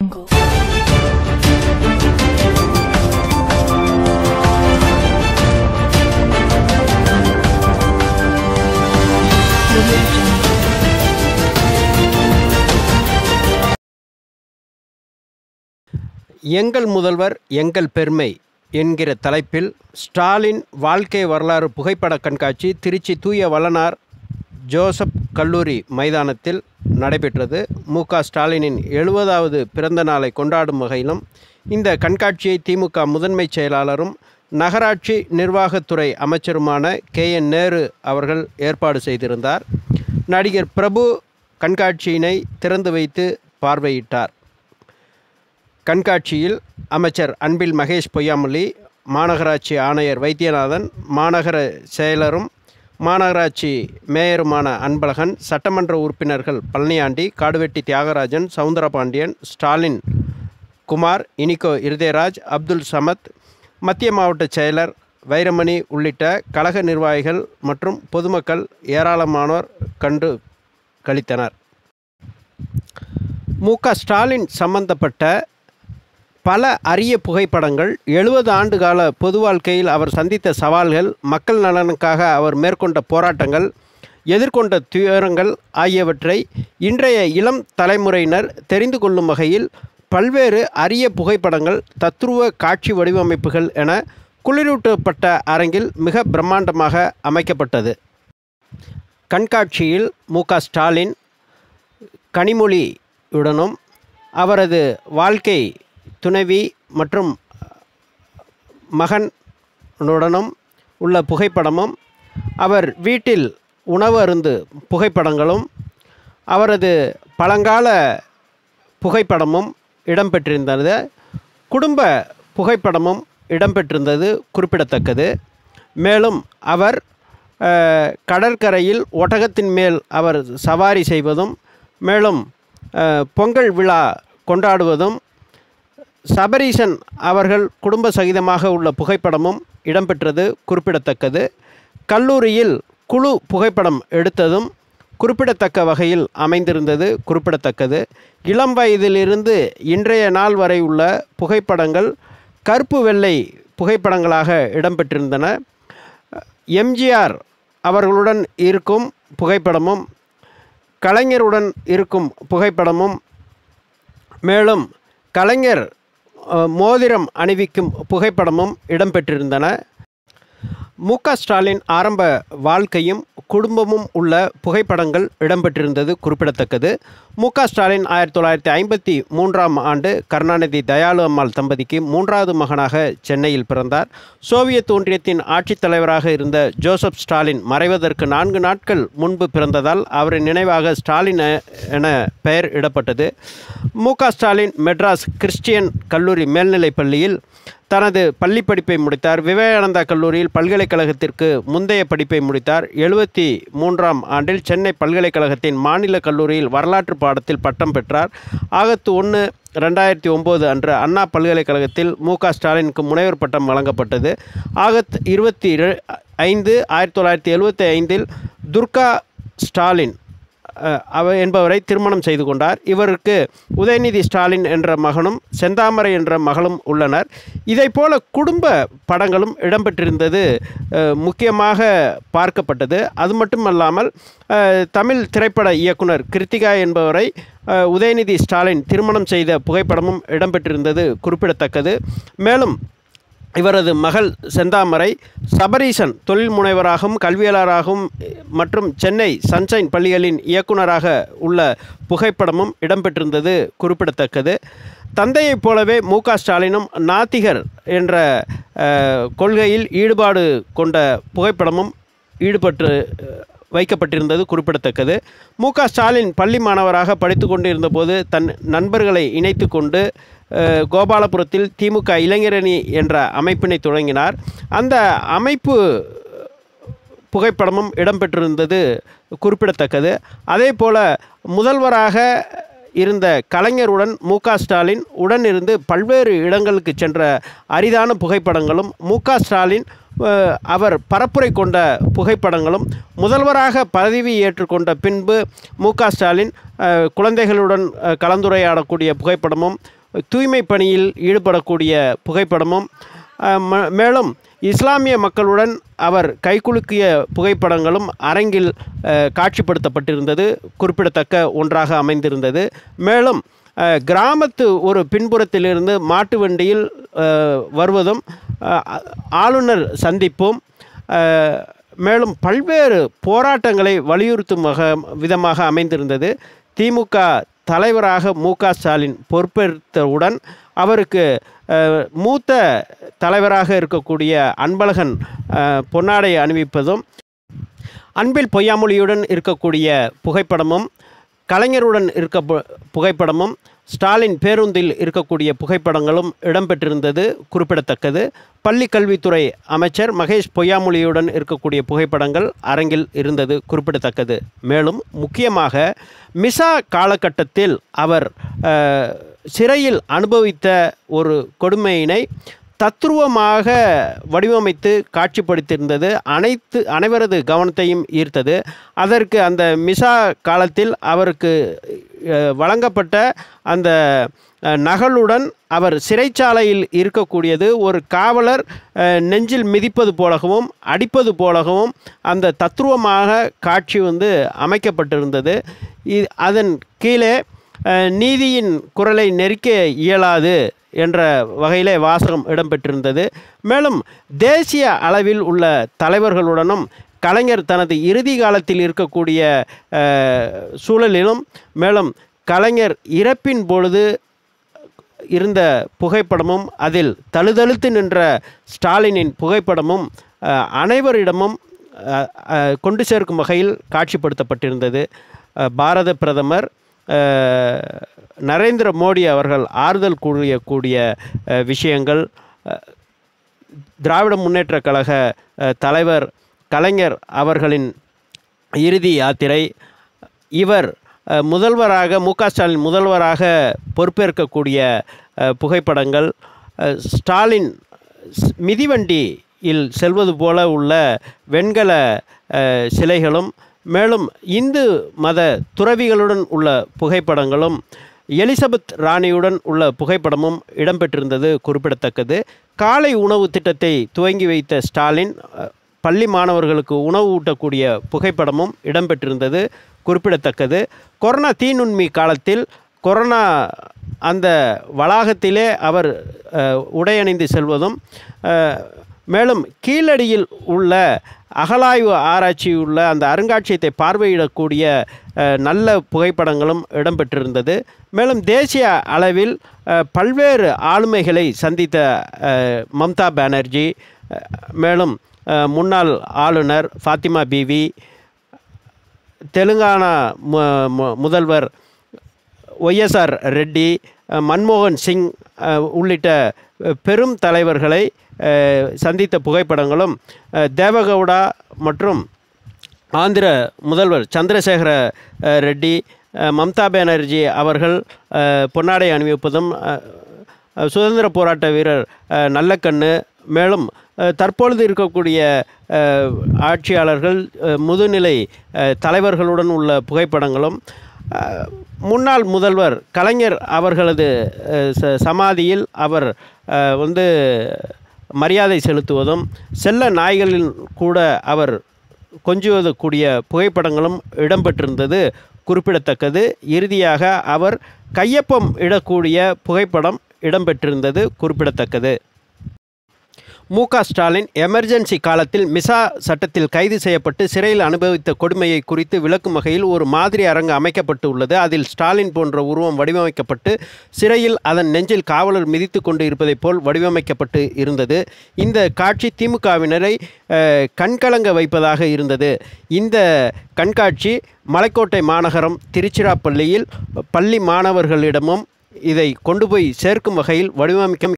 எங்கள் முதல்வர் எங்கள் பெருமை என்கிற தலைப்பில் ஸ்டாலின் வாழ்க்கை வரலாறு புகைப்பட கண்காட்சி திருச்சி தூய வளனார் ஜோசப் கல்லூரி மைதானத்தில் நடைபெற்றது மு க ஸ்டாலினின் எழுபதாவது பிறந்த நாளை கொண்டாடும் வகையிலும் இந்த கண்காட்சியை திமுக முதன்மை செயலாளரும் நகராட்சி நிர்வாகத்துறை அமைச்சருமான கே என் நேரு அவர்கள் ஏற்பாடு செய்திருந்தார் நடிகர் பிரபு கண்காட்சியினை திறந்து வைத்து பார்வையிட்டார் கண்காட்சியில் அமைச்சர் அன்பில் மகேஷ் பொய்யாமொழி மாநகராட்சி ஆணையர் வைத்தியநாதன் மாநகர செயலரும் மாநகராட்சி மேயருமான அன்பழகன் சட்டமன்ற உறுப்பினர்கள் பழனியாண்டி காடுவெட்டி தியாகராஜன் சவுந்தரபாண்டியன் ஸ்டாலின் குமார் இனிகோ இருதயராஜ் அப்துல் சமத் மத்திய மாவட்ட செயலர் வைரமணி உள்ளிட்ட கழக நிர்வாகிகள் மற்றும் பொதுமக்கள் ஏராளமானோர் கண்டு கழித்தனர் மு க ஸ்டாலின் சம்பந்தப்பட்ட பல அரிய புகைப்படங்கள் எழுபது ஆண்டு கால பொது வாழ்க்கையில் அவர் சந்தித்த சவால்கள் மக்கள் நலனுக்காக அவர் மேற்கொண்ட போராட்டங்கள் எதிர்கொண்ட துயரங்கள் ஆகியவற்றை இன்றைய இளம் தலைமுறையினர் தெரிந்து கொள்ளும் வகையில் பல்வேறு அரிய புகைப்படங்கள் தத்துருவ காட்சி வடிவமைப்புகள் என குளிரூட்டப்பட்ட அரங்கில் மிக பிரம்மாண்டமாக அமைக்கப்பட்டது கண்காட்சியில் மு க ஸ்டாலின் கனிமொழியுடனும் அவரது வாழ்க்கை துணைவி மற்றும் மகனுடனும் உள்ள புகைப்படமும் அவர் வீட்டில் உணவு அருந்து புகைப்படங்களும் அவரது பழங்கால புகைப்படமும் இடம்பெற்றிருந்தது குடும்ப புகைப்படமும் இடம்பெற்றிருந்தது குறிப்பிடத்தக்கது மேலும் அவர் அஹ், கடற்கரையில் ஒட்டகத்தின் மேல் அவர் சவாரி செய்வதும் மேலும் அஹ், பொங்கல் விழா கொண்டாடுவதும் சபரீசன் அவர்கள் குடும்ப சகிதமாக உள்ள புகைப்படமும் இடம்பெற்றது குறிப்பிடத்தக்கது கல்லூரியில் குழு புகைப்படம் எடுத்ததும் குறிப்பிடத்தக்க வகையில் அமைந்திருந்தது குறிப்பிடத்தக்கது இளம் வயதிலிருந்து இன்றைய நாள் வரை உள்ள புகைப்படங்கள் கருப்பு வெள்ளை புகைப்படங்களாக இடம்பெற்றிருந்தன எம்ஜிஆர் அவர்களுடன் இருக்கும் புகைப்படமும் கலைஞருடன் இருக்கும் புகைப்படமும் மேலும் கலைஞர் அஹ், மோதிரம் அணிவிக்கும் புகைப்படமும் இடம்பெற்றிருந்தன மு க ஸ்டாலின் ஆரம்ப வாழ்க்கையும் குடும்பமும் உள்ள புகைப்படங்கள் இடம்பெற்றிருந்தது குறிப்பிடத்தக்கது மு க ஸ்டாலின் ஆயிரத்தி தொள்ளாயிரத்தி ஐம்பத்தி மூன்றாம் ஆண்டு கருணாநிதி தயாளு அம்மாள் தம்பதிக்கு மூன்றாவது மகனாக சென்னையில் பிறந்தார் சோவியத் ஒன்றியத்தின் ஆட்சித் தலைவராக இருந்த ஜோசப் ஸ்டாலின் மறைவதற்கு நான்கு நாட்கள் முன்பு பிறந்ததால் அவரின் நினைவாக ஸ்டாலின் எ- என பெயர் இடப்பட்டது மு க ஸ்டாலின் மெட்ராஸ் கிறிஸ்டியன் கல்லூரி மேல்நிலைப் பள்ளியில் தனது பள்ளி படிப்பை முடித்தார் விவேகானந்தா கல்லூரியில் பல்கலைக்கழகத்திற்கு முந்தைய படிப்பை முடித்தார் எழுபத்தி மூன்றாம் ஆண்டில் சென்னை பல்கலைக்கழகத்தின் மாநில கல்லூரியில் வரலாற்று பாடத்தில் பட்டம் பெற்றார் ஆகத்து ஒன்று ரெண்டாயிரத்தி ஒம்பது அன்று அண்ணா பல்கலைக்கழகத்தில் மு க ஸ்டாலினுக்கு முனைவர் பட்டம் வழங்கப்பட்டது ஆகத் இருபத்தி இரு- ஐந்து ஆயிரத்தி தொள்ளாயிரத்தி எழுபத்தி ஐந்தில் துர்கா ஸ்டாலின் அஹ், அவர் என்பவரை திருமணம் செய்து கொண்டார் இவருக்கு உதயநிதி ஸ்டாலின் என்ற மகனும் செந்தாமரை என்ற மகளும் உள்ளனர் இதைப்போல குடும்ப படங்களும் இடம்பெற்றிருந்தது அஹ், முக்கியமாக பார்க்கப்பட்டது அது மட்டுமல்லாமல் அஹ், தமிழ் திரைப்பட இயக்குனர் கிருத்திகா என்பவரை அஹ், உதயநிதி ஸ்டாலின் திருமணம் செய்த புகைப்படமும் இடம்பெற்றிருந்தது குறிப்பிடத்தக்கது மேலும் இவரது மகள் செந்தாமரை சபரீசன் தொழில் முனைவராகவும் கல்வியாளராகவும் மற்றும் சென்னை சன்ஷைன் பள்ளிகளின் இயக்குனராக உள்ள புகைப்படமும் இடம்பெற்றிருந்தது குறிப்பிடத்தக்கது தந்தையைப் போலவே மு க ஸ்டாலினும் நாத்திகர் என்ற அஹ், கொள்கையில் ஈடுபாடு கொண்ட புகைப்படமும் ஈடுபட்டு அஹ், வைக்கப்பட்டிருந்தது குறிப்பிடத்தக்கது மு க ஸ்டாலின் பள்ளி மாணவராக படித்து கொண்டிருந்தபோது தன் நண்பர்களை இணைத்து கொண்டு அஹ், கோபாலபுரத்தில் திமுக இளைஞரணி என்ற அமைப்பினை தொடங்கினார் அந்த அமைப்பு புகைப்படமும் இடம்பெற்றிருந்தது குறிப்பிடத்தக்கது அதே போல் முதல்வராக இருந்த கலைஞருடன் மு க ஸ்டாலின் உடன் இருந்து பல்வேறு இடங்களுக்கு சென்ற அரிதான புகைப்படங்களும் மு க ஸ்டாலின் அஹ், அவர் பரப்புரை கொண்ட புகைப்படங்களும் முதல்வராக பதவி ஏற்றுக்கொண்ட பின்பு மு க ஸ்டாலின் அஹ், குழந்தைகளுடன் அஹ், கலந்துரையாடக்கூடிய புகைப்படமும் தூய்மை பணியில் ஈடுபடக்கூடிய புகைப்படமும் அஹ், ம- மேலும் இஸ்லாமிய மக்களுடன் அவர் கைகுலுக்கிய புகைப்படங்களும் அரங்கில் அஹ், காட்சிப்படுத்தப்பட்டிருந்தது குறிப்பிடத்தக்க ஒன்றாக அமைந்திருந்தது மேலும் அஹ், கிராமத்து ஒரு பின்புறத்திலிருந்து மாட்டு வண்டியில் அஹ், வருவதும் அஹ், ஆளுநர் சந்திப்பும் அஹ், மேலும் பல்வேறு போராட்டங்களை வலியுறுத்தும் வக விதமாக அமைந்திருந்தது திமுக தலைவராக மு க ஸ்டாலின் பொறுப்பேற்றவுடன் அவருக்கு அஹ், மூத்த தலைவராக இருக்கக்கூடிய அன்பழகன் அஹ், பொன்னாடை அணிவிப்பதும் அன்பில் பொய்யாமொழியுடன் இருக்கக்கூடிய புகைப்படமும் கலைஞருடன் இருக்க பு- புகைப்படமும் ஸ்டாலின் பேருந்தில் இருக்கக்கூடிய புகைப்படங்களும் இடம்பெற்றிருந்தது குறிப்பிடத்தக்கது பள்ளி கல்வித்துறை அமைச்சர் மகேஷ் பொய்யாமொழியுடன் இருக்கக்கூடிய புகைப்படங்கள் அரங்கில் இருந்தது குறிப்பிடத்தக்கது மேலும் முக்கியமாக மிசா காலகட்டத்தில் அவர் அஹ், சிறையில் அனுபவித்த ஒரு கொடுமையினை தத்ரூவமாக வடிவமைத்து காட்சிப்படுத்தியிருந்தது அனைத்து அனைவரது கவனத்தையும் ஈர்த்தது அதற்கு அந்த மிசா காலத்தில் அவருக்கு அஹ், வழங்கப்பட்ட அந்த அஹ், நகலுடன் அவர் சிறைச்சாலையில் இருக்கக்கூடியது ஒரு காவலர் அஹ், நெஞ்சில் மிதிப்பது போலவும் அடிப்பது போலவும் அந்த தத்ரூவமாக காட்சி வந்து அமைக்கப்பட்டிருந்தது இ- அதன் கீழே அஹ், நீதியின் குரலை நெரிக்க இயலாது என்ற வகையிலே வாசகம் இடம்பெற்றிருந்தது மேலும் தேசிய அளவில் உள்ள தலைவர்களுடனும் கலைஞர் தனது இறுதி காலத்தில் இருக்கக்கூடிய அஹ், சூழலிலும் மேலும் கலைஞர் இறப்பின் பொழுது இருந்த புகைப்படமும் அதில் தழுதழுத்து நின்ற ஸ்டாலினின் புகைப்படமும் அஹ், அனைவரிடமும் அஹ், அஹ், கொண்டு சேர்க்கும் வகையில் காட்சிப்படுத்தப்பட்டிருந்தது அஹ், பாரத பிரதமர் அஹ், நரேந்திர மோடி அவர்கள் ஆறுதல் கூறியக்கூடிய அஹ், விஷயங்கள் அஹ், திராவிட முன்னேற்றக் கழக அஹ், தலைவர் கலைஞர் அவர்களின் இறுதி யாத்திரை இவர் அஹ், முதல்வராக மு க ஸ்டாலின் முதல்வராக பொறுப்பேற்கக்கூடிய அஹ், புகைப்படங்கள் அஹ், ஸ்டாலின் ஸ்- மிதிவண்டியில் செல்வது போல உள்ள வெண்கல அஹ், சிலைகளும் மேலும் இந்து மத துறவிகளுடன் உள்ள புகைப்படங்களும் எலிசபெத் ராணியுடன் உள்ள புகைப்படமும் இடம்பெற்றிருந்தது குறிப்பிடத்தக்கது காலை உணவு திட்டத்தை துவங்கி வைத்த ஸ்டாலின் அஹ், பள்ளி மாணவர்களுக்கு உணவு ஊட்டக்கூடிய புகைப்படமும் இடம்பெற்றிருந்தது குறிப்பிடத்தக்கது கொரோனா தீநுண்மி காலத்தில் கொரோனா அந்த வளாகத்திலே அவர் அஹ், உடையணிந்து செல்வதும் அஹ், மேலும் கீழடியில் உள்ள அகலாய்வு ஆராய்ச்சி உள்ள அந்த அருங்காட்சியகத்தை பார்வையிடக்கூடிய அஹ், நல்ல புகைப்படங்களும் இடம்பெற்றிருந்தது மேலும் தேசிய அளவில் அஹ், பல்வேறு ஆளுமைகளை சந்தித்த அஹ், மம்தா பானர்ஜி அஹ், மேலும் அஹ், முன்னாள் ஆளுநர் ஃபாத்திமா பிவி தெலுங்கானா மு- மு- முதல்வர் ஒய்எஸ்ஆர் ரெட்டி அஹ், மன்மோகன் சிங் அஹ், உள்ளிட்ட அஹ், பெரும் தலைவர்களை அஹ், சந்தித்த புகைப்படங்களும் அஹ், தேவகவுடா மற்றும் ஆந்திர முதல்வர் சந்திரசேகர அஹ், ரெட்டி அஹ், மம்தா பானர்ஜி அவர்கள் அஹ், பொன்னாடை அணிவிப்பதும் அஹ், அஹ், சுதந்திர போராட்ட வீரர் அஹ், நல்லக்கண்ணு மேலும் அஹ், தற்பொழுது இருக்கக்கூடிய அஹ், ஆட்சியாளர்கள் அஹ், முதுநிலை அஹ், தலைவர்களுடன் உள்ள புகைப்படங்களும் அஹ், முன்னாள் முதல்வர் கலைஞர் அவர்களது அஹ், ச- சமாதியில் அவர் அஹ், வந்து மரியாதை செலுத்துவதும் செல்ல நாய்களில் கூட அவர் கொஞ்சுவது கூடிய புகைப்படங்களும் இடம்பெற்றிருந்தது குறிப்பிடத்தக்கது இறுதியாக அவர் கையொப்பம் இடக்கூடிய புகைப்படம் இடம்பெற்றிருந்தது குறிப்பிடத்தக்கது மு க ஸ்டாலின் எமர்ஜென்சி காலத்தில் மிசா சட்டத்தில் கைது செய்யப்பட்டு சிறையில் அனுபவித்த கொடுமையை குறித்து விளக்கும் வகையில் ஒரு மாதிரி அரங்கு அமைக்கப்பட்டு உள்ளது அதில் ஸ்டாலின் போன்ற உருவம் வடிவமைக்கப்பட்டு சிறையில் அதன் நெஞ்சில் காவலர் மிதித்து கொண்டு இருப்பதைப் போல் வடிவமைக்கப்பட்டு இருந்தது இந்த காட்சி திமுகவினரை அஹ், கண்கலங்க வைப்பதாக இருந்தது இந்த கண்காட்சி மலைக்கோட்டை மாநகரம் திருச்சிராப்பள்ளியில் பள்ளி மாணவர்களிடமும் இதை கொண்டு போய் சேர்க்கும் வகையில் வடிவமைக்க